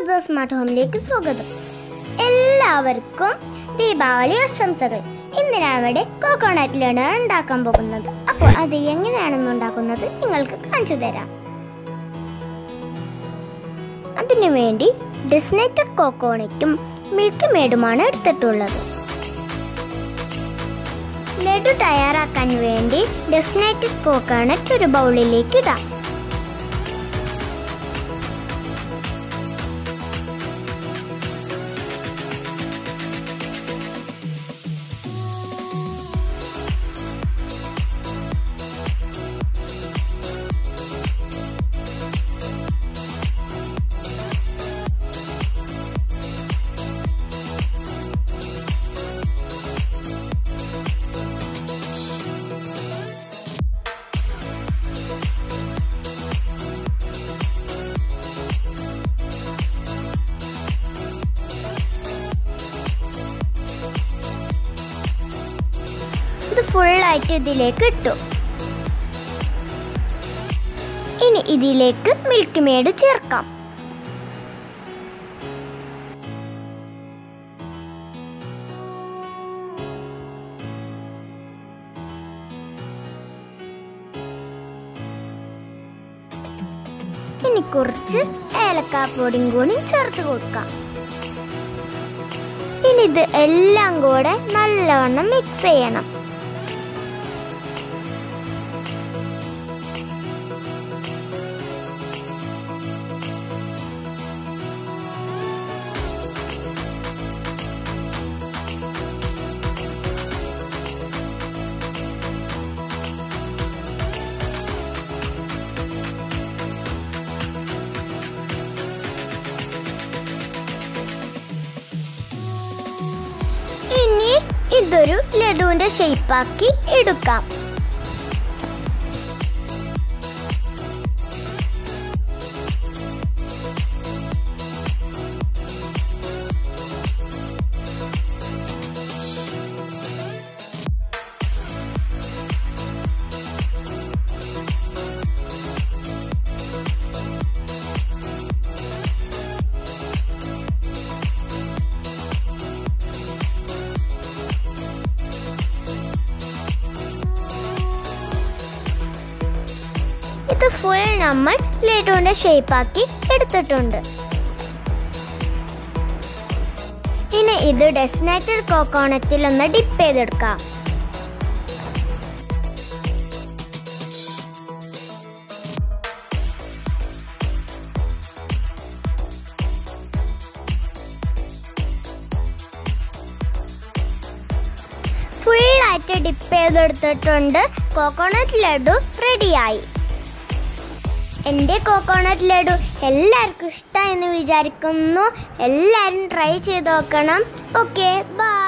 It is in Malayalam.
ഷാജ സ്മാർട്ട് ഹോമിലേക്ക് സ്വാഗതം എല്ലാവർക്കും ദീപാവലി ആശംസകൾ ഇന്ന് ഞാൻ ഇവിടെ കോക്കോണട്ട് ലഡു ഉണ്ടാക്കാൻ പോകുന്നത് അപ്പോൾ അത് എങ്ങനെയാണെന്ന് ഉണ്ടാക്കുന്നത് നിങ്ങൾക്ക് കാണിച്ചു തരാം അതിനു വേണ്ടി ഡിസ്നേറ്റഡ് കോക്കോണറ്റും മിൽക്ക് മേഡുമാണ് എടുത്തിട്ടുള്ളത് ലഡു തയ്യാറാക്കാൻ വേണ്ടി ഡെസ്നേറ്റഡ് കോക്കോണറ്റ് ഒരു ബൗളിലേക്ക് ഇടാം ഇത് ഫുള്ളായിട്ട് ഇതിലേക്ക് ഇട്ടു ഇനി ഇതിലേക്ക് മിൽക്ക് മേഡ് ചേർക്കാം ഇനി കുറച്ച് ഏലക്കാപ്പൊടിയും കൂടി ചേർത്ത് കൊടുക്കാം ഇനി ഇത് എല്ലാം കൂടെ നല്ലവണ്ണം മിക്സ് ചെയ്യണം ഇനി ഇതൊരു ലഡുവിന്റെ ഷേപ്പാക്കി എടുക്കാം ഇത് ഫുൾ നമ്മൾ ലഡുവിന്റെ ഷേപ്പാക്കി എടുത്തിട്ടുണ്ട് ഇനി ഇത് ഡെസ്റ്റിനേറ്റഡ് കോക്കോണറ്റിൽ ഒന്ന് ഡിപ്പ് ചെയ്തെടുക്കാം ഫുള്ളായിട്ട് ഡിപ്പ് ചെയ്തെടുത്തിട്ടുണ്ട് കോക്കോണട്ട് ലഡു റെഡിയായി എൻ്റെ കോക്കോണട്ട് ലഡു എല്ലാവർക്കും ഇഷ്ടമായെന്ന് വിചാരിക്കുന്നു എല്ലാവരും ട്രൈ ചെയ്ത് നോക്കണം ഓക്കെ ബൈ